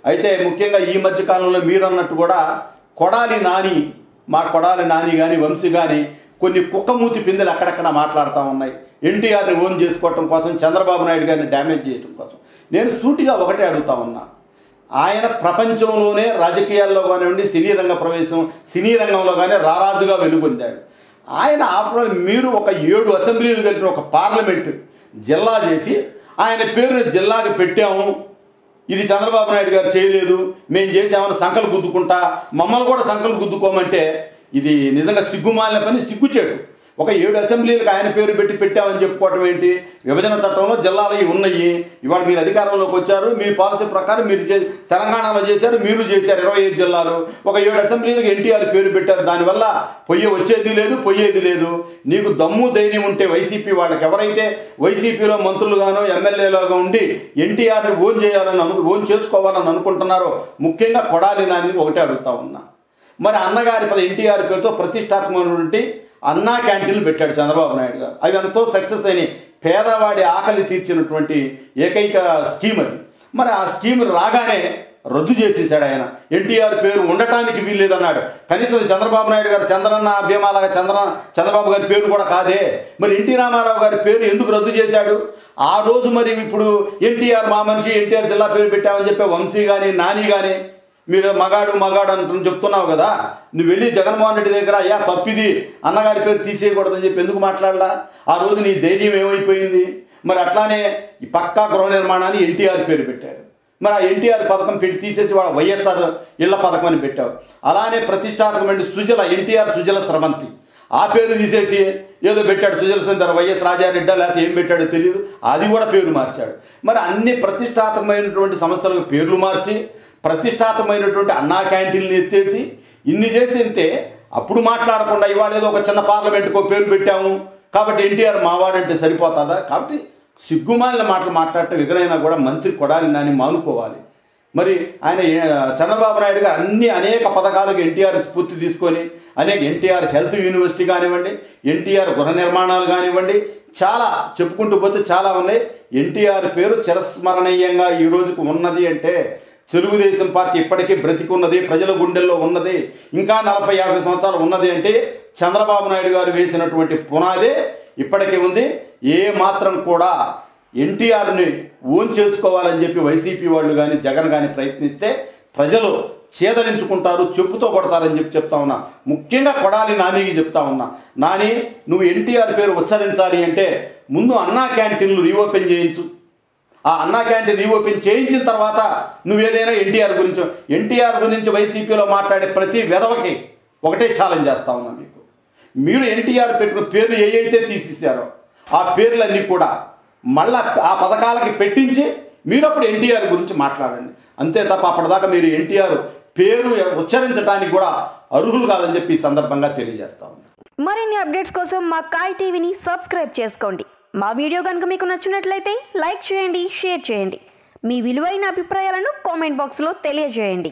అయితే ముఖ్యంగా ఈ మధ్య కాలంలో మీరు అన్నట్టు కూడా కొడాలి నాని మా కొడాలి నాని కానీ వంశీ కానీ కొన్ని కుక్కమూతి పిందెలు అక్కడక్కడ మాట్లాడుతూ ఉన్నాయి ఎన్టీఆర్ని ఓన్ చేసుకోవటం కోసం చంద్రబాబు నాయుడు గారిని డ్యామేజ్ చేయటం కోసం నేను సూటిగా ఒకటే అడుగుతా ఉన్నా ఆయన ప్రపంచంలోనే రాజకీయాల్లో కానివ్వండి సినీ రంగ ప్రవేశం సినీ రంగంలో కానీ రారాజుగా వెలుగొందాడు ఆయన ఆఫ్టర్ ఆల్ మీరు ఒక ఏడు అసెంబ్లీలు కలిపిన ఒక పార్లమెంట్ జిల్లా చేసి ఆయన పేరుని జిల్లాకి పెట్టాము ఇది చంద్రబాబు నాయుడు గారు చేయలేదు మేము చేసామని సంకలు గుద్దుకుంటా మమ్మల్ని కూడా సంకలు గుద్దుకోమంటే ఇది నిజంగా సిగ్గుమాలిన పని సిగ్గుచేటు ఒక ఏడు అసెంబ్లీలకు ఆయన పేరు పెట్టి పెట్టామని చెప్పుకోవటం ఏంటి విభజన చట్టంలో జిల్లాలు ఇవి ఉన్నాయి ఇవాళ మీరు అధికారంలోకి వచ్చారు మీ పాలసీ ప్రకారం మీరు చే- తెలంగాణలో చేశారు మీరు చేశారు ఇరవై ఐదు జిల్లాలు ఒక ఏడు అసెంబ్లీలకు ఎన్టీఆర్ పేరు పెట్టారు దానివల్ల పొయ్యి వచ్చేది లేదు పొయ్యేది లేదు నీకు దమ్ము ధైర్యం ఉంటే వైసీపీ వాళ్ళకి ఎవరైతే వైసీపీలో మంత్రులుగానో ఎమ్మెల్యేలుగా ఉండి ఎన్టీఆర్ని ఓన్ చేయాలని అను ఓన్ చేసుకోవాలని అనుకుంటున్నారో ముఖ్యంగా కొడాలి నాని ఒకటే అడుగుతా ఉన్నా మరి అన్నగారి పద ఎన్టీఆర్ పేరుతో ప్రతిష్టాత్మకమైనటువంటి అన్నా క్యాంటీన్లు పెట్టాడు చంద్రబాబు నాయుడు గారు అవి ఎంతో సక్సెస్ అయినాయి పేదవాడి ఆకలి తీర్చినటువంటి ఏకైక స్కీమ్ అది మరి ఆ స్కీమ్ రాగానే రద్దు చేసేసాడు ఆయన ఎన్టీఆర్ పేరు ఉండటానికి వీల్లేదన్నాడు కనీసం చంద్రబాబు నాయుడు గారు చంద్రన్న భీమాలాగా చంద్ర చంద్రబాబు గారి పేరు కూడా కాదే మరి ఎన్టీ రామారావు గారి పేరు ఎందుకు రద్దు చేశాడు ఆ రోజు మరి ఇప్పుడు ఎన్టీఆర్ మా మనిషి ఎన్టీఆర్ జిల్లా పేరు పెట్టామని చెప్పే వంశీ కానీ నాని కానీ మీరు మగాడు మగాడు అంటుని చెప్తున్నావు కదా నువ్వు వెళ్ళి జగన్మోహన్ రెడ్డి దగ్గర అయ్యా తప్పిది అన్నగారి పేరు తీసేయకూడదని చెప్పి ఎందుకు మాట్లాడలా ఆ రోజు నీ ధైర్యం ఏమైపోయింది మరి అట్లానే ఈ పక్కా గృహ నిర్మాణాన్ని ఎన్టీఆర్ పేరు పెట్టారు మరి ఆ ఎన్టీఆర్ పథకం పెట్టి తీసేసి వాళ్ళ వైఎస్ఆర్ ఇళ్ల పథకం అని పెట్టావు అలానే ప్రతిష్టాత్మకమైన సుజల ఎన్టీఆర్ సుజల స్రవంతి ఆ పేరు తీసేసి ఏదో పెట్టాడు సుజల సుందర్ వైఎస్ రాజారెడ్డి లేకపోతే ఏం పెట్టాడో తెలియదు అది కూడా పేరు మార్చాడు మరి అన్ని ప్రతిష్టాత్మకమైనటువంటి సంస్థలకు పేర్లు మార్చి ప్రతిష్టాత్మకమైనటువంటి అన్నా క్యాంటీన్లు ఎత్తేసి ఇన్ని చేసి ఉంటే అప్పుడు మాట్లాడకుండా ఇవాళ ఏదో ఒక చిన్న పార్లమెంట్కో పేరు పెట్టాము కాబట్టి ఎన్టీఆర్ మావాడంటే సరిపోతుందా కాబట్టి సిగ్గుమాలిన మాటలు మాట్లాడటం ఎదురైనా కూడా మంత్రి కొడాలి నాని మానుకోవాలి మరి ఆయన ఏ- చంద్రబాబు నాయుడు గారు అన్ని అనేక పథకాలకు ఎన్టీఆర్ స్ఫూర్తి తీసుకొని అనేక ఎన్టీఆర్ హెల్త్ యూనివర్సిటీ కానివ్వండి ఎన్టీఆర్ గృహ నిర్మాణాలు కానివ్వండి చాలా చెప్పుకుంటూ పోతే చాలా ఉన్నాయి ఎన్టీఆర్ పేరు చిరస్మరణీయంగా ఈ రోజుకు ఉన్నది అంటే తెలుగుదేశం పార్టీ ఇప్పటికీ బ్రతికున్నది ప్రజల గుండెల్లో ఉన్నది ఇంకా నలభై యాభై సంవత్సరాలు ఉన్నది అంటే చంద్రబాబు నాయుడు గారు వేసినటువంటి పునాదే ఇప్పటికీ ఉంది ఏ మాత్రం కూడా ఎన్టీఆర్ని ఓన్ చేసుకోవాలని చెప్పి వైసీపీ వాళ్ళు కానీ జగన్ కానీ ప్రయత్నిస్తే ప్రజలు చేదరించుకుంటారు చెప్పుతో కొడతారని చెప్పి చెప్తా ఉన్నా ముఖ్యంగా కొడాలి నానికి చెప్తా ఉన్నా నాని నువ్వు ఎన్టీఆర్ పేరు ఉచ్చరించాలి అంటే ముందు అన్నా క్యాంటీన్లు రీఓపెన్ చేయించు ఆ అన్నా క్యాంటీన్ రీఓపెన్ చేయించిన తర్వాత నువ్వేదైనా ఎన్టీఆర్ గురించి ఎన్టీఆర్ గురించి వైసీపీలో మాట్లాడే ప్రతి విధవకి ఒకటే ఛాలెంజ్ చేస్తా ఉన్నా మీకు మీరు ఎన్టీఆర్ పెట్టిన పేర్లు ఏ అయితే తీసేసారో ఆ పేర్లన్నీ కూడా మళ్ళా ఆ పథకాలకి పెట్టించి మీరు అప్పుడు ఎన్టీఆర్ గురించి మాట్లాడండి అంతే తప్ప అప్పటిదాకా మీరు ఎన్టీఆర్ పేరు ఉచ్చరించడానికి కూడా అర్హులు కాదని చెప్పి ఈ సందర్భంగా తెలియజేస్తా ఉన్నాను మరిన్ని అప్డేట్స్ కోసం మా కాయ్ టీవీని సబ్స్క్రైబ్ చేసుకోండి మా వీడియో కనుక మీకు నచ్చినట్లయితే లైక్ చేయండి షేర్ చేయండి మీ విలువైన అభిప్రాయాలను కామెంట్ బాక్స్లో తెలియజేయండి